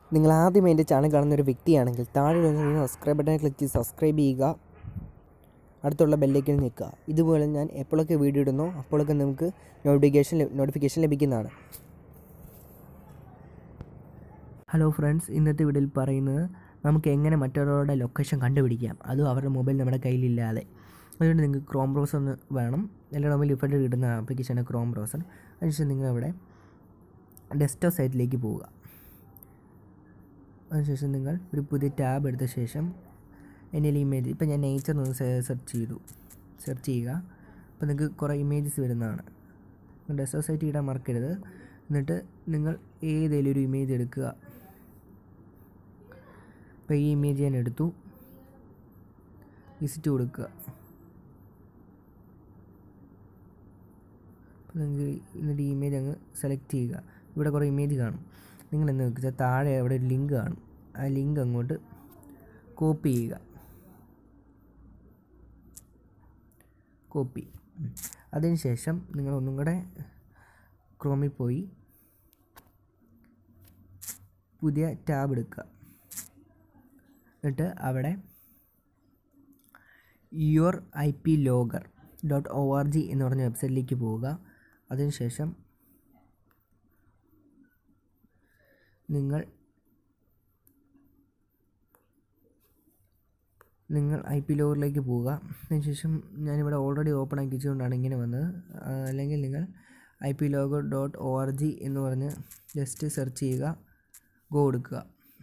നിങ്ങൾ ആദ്യം എൻ്റെ ചാനൽ കാണുന്ന ഒരു വ്യക്തിയാണെങ്കിൽ താഴെ വരുന്ന സബ്സ്ക്രൈബ് ബട്ടൺ ക്ലിക്ക് ചെയ്ത് സബ്സ്ക്രൈബ് ചെയ്യുക അടുത്തുള്ള ബെല്ലേക്കിൽ നിൽക്കുക ഇതുപോലെ ഞാൻ എപ്പോഴൊക്കെ വീഡിയോ ഇടുന്നോ അപ്പോഴൊക്കെ നമുക്ക് നോട്ടിഫിക്കേഷൻ നോട്ടിഫിക്കേഷൻ ലഭിക്കുന്നതാണ് ഹലോ ഫ്രണ്ട്സ് ഇന്നത്തെ വീഡിയോയിൽ പറയുന്നത് നമുക്ക് എങ്ങനെ മറ്റൊരാളുടെ ലൊക്കേഷൻ കണ്ടുപിടിക്കാം അതും അവരുടെ മൊബൈൽ നമ്മുടെ കയ്യിലില്ലാതെ അതുകൊണ്ട് നിങ്ങൾക്ക് ക്രോം ബ്രൗസർ ഒന്ന് വേണം എല്ലാ മൊബൈൽ ഡിഫോൾട്ട് കിട്ടുന്ന ആപ്ലിക്കേഷനാണ് ക്രോം ബ്രൗസർ അതിനുശേഷം നിങ്ങൾ അവിടെ ഡെസ്ക്ടോപ്പ് സൈറ്റിലേക്ക് പോവുക അതിനുശേഷം നിങ്ങൾ ഒരു പുതിയ ടാബ് എടുത്ത ശേഷം എൻ്റെ ഇമേജ് ഇപ്പം ഞാൻ നേച്ചർ ഒന്ന് സെർച്ച് ചെയ്തു സെർച്ച് ചെയ്യുക അപ്പോൾ നിങ്ങൾക്ക് കുറേ ഇമേജസ് വരുന്നതാണ് ഡെസ്ക്ടോപ്പ് സൈറ്റ് ഇടാൻ മറക്കരുത് എന്നിട്ട് നിങ്ങൾ ഏതെങ്കിലും ഒരു ഇമേജ് എടുക്കുക അപ്പോൾ ഈ ഇമേജ് ഞാൻ എടുത്തു വിസിറ്റ് കൊടുക്കുക അപ്പോൾ നിങ്ങൾക്ക് എന്നിട്ട് ഈ ഇമേജ് അങ്ങ് സെലക്ട് ചെയ്യുക ഇവിടെ കുറേ ഇമേജ് കാണും നിങ്ങൾ എന്ന് വെച്ചാൽ താഴെ അവിടെ ഒരു ലിങ്ക് കാണും ആ ലിങ്ക് അങ്ങോട്ട് കോപ്പി ചെയ്യുക കോപ്പി അതിനുശേഷം നിങ്ങൾ ഒന്നും കൂടെ ക്രോമിൽ പോയി പുതിയ ടാബ് എടുക്കുക എന്നിട്ട് അവിടെ your I P logger dot O R G എന്ന് പറഞ്ഞ വെബ്സൈറ്റിലേക്ക് പോവുക അതിനുശേഷം നിങ്ങൾ നിങ്ങൾ ഐ പി ലോഗറിലേക്ക് പോവുക അതിനുശേഷം ഞാനിവിടെ ഓൾറെഡി ഓപ്പൺ ആക്കി വെച്ചുകൊണ്ടാണ് ഇങ്ങനെ വന്നത് ആ, അല്ലെങ്കിൽ നിങ്ങൾ I P logger dot O R G എന്ന് പറഞ്ഞ് ജസ്റ്റ് സെർച്ച് ചെയ്യുക ഗോ കൊടുക്കുക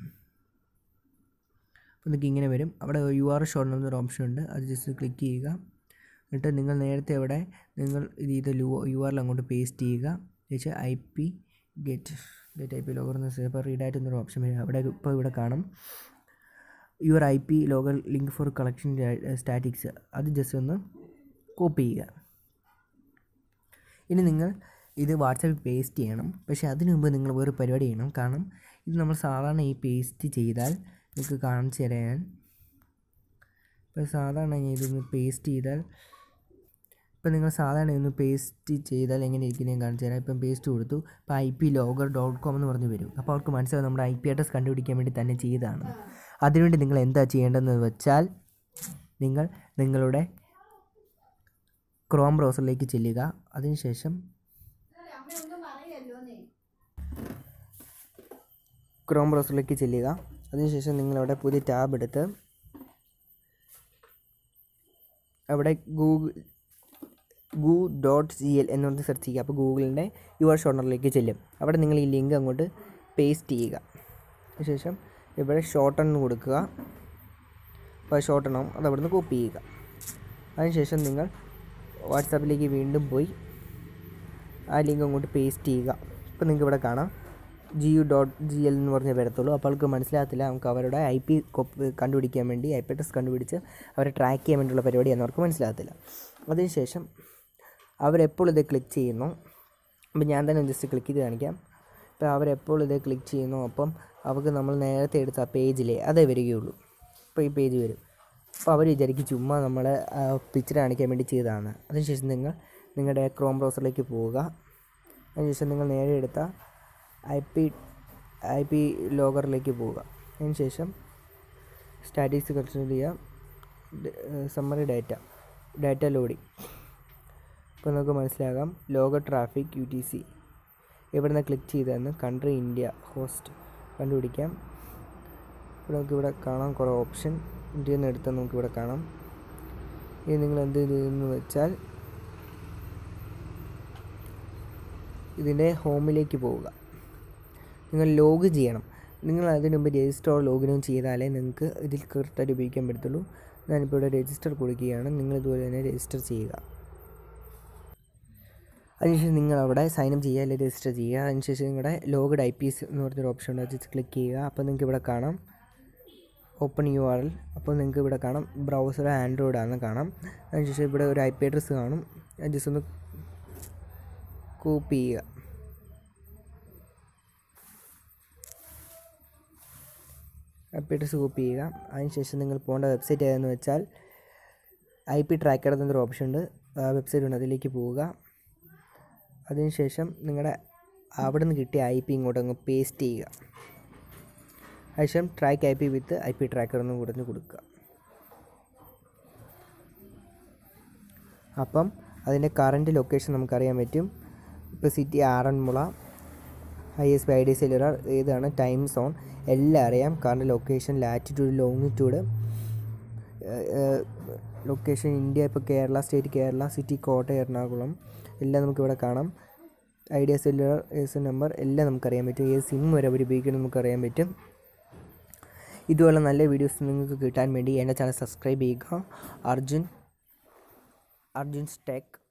അപ്പോൾ നിങ്ങൾക്ക് ഇങ്ങനെ വരും അവിടെ യു ആർ ഷോർട്ട് എന്നൊരു ഓപ്ഷൻ ഉണ്ട് അത് ജസ്റ്റ് ക്ലിക്ക് ചെയ്യുക എന്നിട്ട് നിങ്ങൾ നേരത്തെ അവിടെ നിങ്ങൾ ഇത് ചെയ്ത യു ആറിൽ അങ്ങോട്ട് പേസ്റ്റ് ചെയ്യുക എന്നുവെച്ചാൽ I P get get I P logger എന്ന് സേപ്പർ റീഡായിട്ട് എന്നൊരു ഓപ്ഷൻ വരും അവിടെ ഇപ്പോൾ ഇവിടെ കാണും your I P logger link for collection statistics അത് ജസ്റ്റ് ഒന്ന് കോപ്പി ചെയ്യുക ഇനി നിങ്ങൾ ഇത് വാട്സാപ്പിൽ പേസ്റ്റ് ചെയ്യണം പക്ഷേ അതിനു മുമ്പ് നിങ്ങൾ വേറെ പരിപാടി ചെയ്യണം കാരണം ഇത് നമ്മൾ സാധാരണ ഈ പേസ്റ്റ് ചെയ്താൽ നിങ്ങൾക്ക് കാണിച്ചു തരാൻ ഇപ്പോൾ സാധാരണ ഞാൻ ഇതൊന്ന് പേസ്റ്റ് ചെയ്താൽ ഇപ്പം നിങ്ങൾ സാധാരണ ഒന്ന് പേസ്റ്റ് ചെയ്താൽ എങ്ങനെ ഇരിക്കുന്നത് ഞാൻ കാണിച്ചു തരാം ഇപ്പം പേസ്റ്റ് കൊടുത്തു ഇപ്പോൾ I P logger dot com എന്ന് പറഞ്ഞ് വരും അപ്പോൾ അവർക്ക് മനസ്സിലാവും നമ്മുടെ ഐ പി അഡ്രസ് കണ്ടുപിടിക്കാൻ വേണ്ടി തന്നെ ചെയ്തതാണ് അതിനുവേണ്ടി നിങ്ങൾ എന്താ ചെയ്യേണ്ടതെന്ന് വെച്ചാൽ നിങ്ങൾ നിങ്ങളുടെ ക്രോം ബ്രൗസറിലേക്ക് ചെല്ലുക അതിനുശേഷം ക്രോം ബ്രൗസറിലേക്ക് ചെല്ലുക അതിനുശേഷം നിങ്ങളവിടെ പുതിയ ടാബ് എടുത്ത് അവിടെ Google goo dot C L എന്ന് പറഞ്ഞ് സെർച്ച് ചെയ്യുക അപ്പോൾ ഗൂഗിളിൻ്റെ യു ആർ ഷോർട്ടറിലേക്ക് ചെല്ലും അവിടെ നിങ്ങൾ ഈ ലിങ്ക് അങ്ങോട്ട് പേസ്റ്റ് ചെയ്യുക അതിനുശേഷം ഇവിടെ ഷോർട്ടൺ കൊടുക്കുക അപ്പോൾ ഷോർട്ടൺ ആവും അത് അവിടുന്ന് കോപ്പി ചെയ്യുക അതിനുശേഷം നിങ്ങൾ വാട്സാപ്പിലേക്ക് വീണ്ടും പോയി ആ ലിങ്ക് അങ്ങോട്ട് പേസ്റ്റ് ചെയ്യുക ഇപ്പോൾ നിങ്ങൾക്ക് ഇവിടെ കാണാം G U dot G L എന്ന് പറഞ്ഞേ വരത്തുള്ളൂ അപ്പോൾ അവർക്ക് മനസ്സിലാകത്തില്ല നമുക്ക് അവരുടെ ഐ പി കണ്ടുപിടിക്കാൻ വേണ്ടി ഐ പി അഡ്രസ് കണ്ടുപിടിച്ച് അവരെ ട്രാക്ക് ചെയ്യാൻ വേണ്ടിയുള്ള പരിപാടിയാണെന്ന് അവർക്ക് മനസ്സിലാകത്തില്ല അതിനുശേഷം അവരെപ്പോൾ ഇത് ക്ലിക്ക് ചെയ്യുന്നു അപ്പോൾ ഞാൻ തന്നെ ജസ്റ്റ് ക്ലിക്ക് ചെയ്ത് കാണിക്കാം ഇപ്പോൾ അവരെപ്പോൾ ഇത് ക്ലിക്ക് ചെയ്യുന്നു അപ്പം അവർക്ക് നമ്മൾ നേരത്തെ എടുത്ത ആ പേജിലെ അതേ വരികയുള്ളൂ ഇപ്പോൾ ഈ പേജ് വരും അപ്പോൾ അവർ വിചാരിക്കും ചുമ്മാ നമ്മൾ പിക്ചർ കാണിക്കാൻ വേണ്ടി ചെയ്തതാണ് അതിനുശേഷം നിങ്ങൾ നിങ്ങളുടെ ക്രോം ബ്രൗസറിലേക്ക് പോവുക അതിനുശേഷം നിങ്ങൾ നേരെ എടുത്ത ഐ പി ഐ പി ലോഗറിലേക്ക് പോവുക അതിനുശേഷം സ്റ്റാറ്റിക്സ് കൺസിഡർ ചെയ്യുക സമ്മറി ഡാറ്റ ഡാറ്റ ലോഡിങ് ഇപ്പോൾ നമുക്ക് മനസ്സിലാകാം ലോക ട്രാഫിക് യു ടി സി ഇവിടെ നിന്ന് ക്ലിക്ക് ചെയ്തെന്ന് കൺട്രി ഇന്ത്യ ഹോസ്റ്റ് കണ്ടുപിടിക്കാം ഇവിടെ നമുക്ക് ഇവിടെ കാണാം കുറേ ഓപ്ഷൻ ഇന്ത്യയിൽ നിന്ന് എടുത്താൽ നമുക്ക് ഇവിടെ കാണാം ഇനി നിങ്ങൾ എന്ത് ചെയ്തെന്ന് വെച്ചാൽ ഇതിൻ്റെ ഹോമിലേക്ക് പോവുക നിങ്ങൾ ലോഗ് ചെയ്യണം നിങ്ങൾ അതിന് മുമ്പ് രജിസ്റ്റർ ലോഗിനും ചെയ്താലേ നിങ്ങൾക്ക് ഇതിൽ കറക്റ്റായിട്ട് ഉപയോഗിക്കാൻ പറ്റത്തുള്ളൂ ഞാനിപ്പോൾ ഇവിടെ രജിസ്റ്റർ കൊടുക്കുകയാണ് നിങ്ങൾ ഇതുപോലെ തന്നെ രജിസ്റ്റർ ചെയ്യുക അതിനുശേഷം നിങ്ങൾ അവിടെ സൈൻ അപ്പ് ചെയ്യുക അല്ലെങ്കിൽ രജിസ്റ്റർ ചെയ്യുക അതിനുശേഷം നിങ്ങളുടെ ലോഗഡ് ഐ പി എസ് എന്ന് പറഞ്ഞൊരു ഓപ്ഷൻ ഉണ്ട് അത് ക്ലിക്ക് ചെയ്യുക അപ്പോൾ നിങ്ങൾക്ക് ഇവിടെ കാണാം ഓപ്പൺ യു ആർ എൽ അപ്പോൾ നിങ്ങൾക്ക് ഇവിടെ കാണാം ബ്രൗസർ ആൻഡ്രോയിഡ് ആണെന്ന് കാണാം അതിനുശേഷം ഇവിടെ ഒരു ഐ പി അഡ്രസ്സ് കാണും അത് ജസ്റ്റ് ഒന്ന് കോപ്പി ചെയ്യുക ഐ പി അഡ്രസ്സ് കോപ്പി ചെയ്യുക അതിനുശേഷം നിങ്ങൾ പോകേണ്ട വെബ്സൈറ്റ് ഏതെന്ന് വെച്ചാൽ ഐ പി ട്രാക്കർ എന്നൊരു ഓപ്ഷൻ ഉണ്ട് ആ വെബ്സൈറ്റ് ഉണ്ട് അതിലേക്ക് പോവുക അതിനുശേഷം നിങ്ങളുടെ അവിടെ നിന്ന് കിട്ടിയ ഐ പി ഇങ്ങോട്ട് അങ്ങ് പേസ്റ്റ് ചെയ്യുക അതിനുശേഷം track I P with I P tracker എന്ന് കൊടുത്ത് കൊടുക്കുക അപ്പം അതിൻ്റെ കറൻറ്റ് ലൊക്കേഷൻ നമുക്കറിയാൻ പറ്റും ഇപ്പോൾ city Aranmula I S P I D cellular ഏതാണ് ടൈം സോൺ എല്ലാം അറിയാം current location latitude longitude location India ഇപ്പോൾ കേരള സ്റ്റേറ്റ് കേരള സിറ്റി കോട്ടയം എറണാകുളം എല്ലാം നമുക്കിവിടെ കാണാം ഐഡിയ സെല്ലുലാർ എസ് നമ്പർ എല്ലാം നമുക്കറിയാൻ പറ്റും ഏത് സിം വരെ അവർ ഉപയോഗിക്കണം നമുക്കറിയാൻ പറ്റും ഇതുപോലെ നല്ല വീഡിയോസ് നിങ്ങൾക്ക് കിട്ടാൻ വേണ്ടി എൻ്റെ ചാനൽ സബ്സ്ക്രൈബ് ചെയ്യുക അർജുൻ അർജുൻസ് ടെക്